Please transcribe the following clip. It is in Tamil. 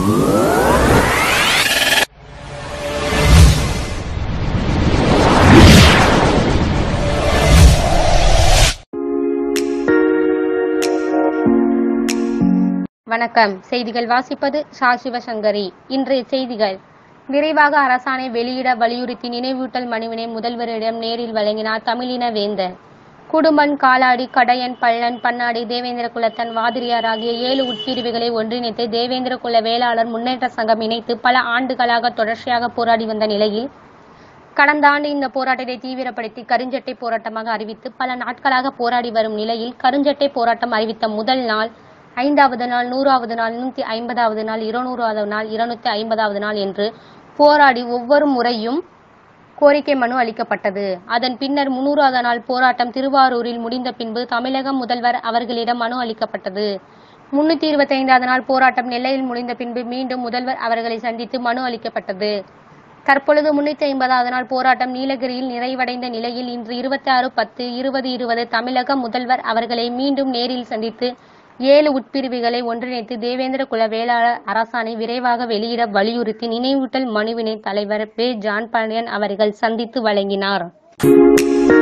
வணக்கம் செய்திகள் வாசிப்பது சா சிவசங்கரி இன்றைய செய்திகள் விரைவாக அரசாணை வெளியிட வலியுறுத்தி நினைவூட்டல் மனுவினை முதல்வரிடம் நேரில் வழங்கினார் தமிழின வேந்தர் குடும்பன் காலாடி கடையன் பள்ளன் பன்னாடி தேவேந்திர குலத்தன் வாதிரியார் ஆகிய ஏழு உட்பிரிவுகளை ஒன்றிணைத்து தேவேந்திர குல வேளாளர் முன்னேற்ற சங்கம் இணைத்து பல ஆண்டுகளாக தொடர்ச்சியாக போராடி வந்த நிலையில் கடந்த ஆண்டு இந்த போராட்டத்தை தீவிரப்படுத்தி கருஞ்சட்டை போராட்டமாக அறிவித்து பல நாட்களாக போராடி வரும் நிலையில் கருஞ்சட்டை போராட்டம் அறிவித்த முதல் நாள் ஐந்தாவது நாள் நூறாவது நாள் நூற்றி ஐம்பதாவது நாள் இருநூறாவது நாள் இருநூத்தி ஐம்பதாவது நாள் என்று போராடி ஒவ்வொரு முறையும் கோரிக்கை மனு அளிக்கப்பட்டது அதன் பின்னர் முன்னூறாவது நாள் போராட்டம் திருவாரூரில் முடிந்த பின்பு தமிழக முதல்வர் அவர்களிடம் மனு அளிக்கப்பட்டது முன்னூத்தி இருபத்தி ஐந்தாவது நாள் போராட்டம் நெல்லையில் முடிந்த பின்பு மீண்டும் முதல்வர் அவர்களை சந்தித்து மனு அளிக்கப்பட்டது தற்பொழுது முன்னூத்தி ஐம்பதாவது நாள் போராட்டம் நீலகிரியில் நிறைவடைந்த நிலையில் இன்று இருபத்தி ஆறு பத்து இருபது இருபது தமிழக முதல்வர் அவர்களை மீண்டும் நேரில் சந்தித்து ஏழு உட்பிரிவுகளை ஒன்றிணைத்து தேவேந்திர குல வேளாளர் அரசாணை விரைவாக வெளியிட வலியுறுத்தி நினைவூட்டல் மனுவினை தலைவர் பே ஜான் பாண்டியன் அவர்கள் சந்தித்து வழங்கினார்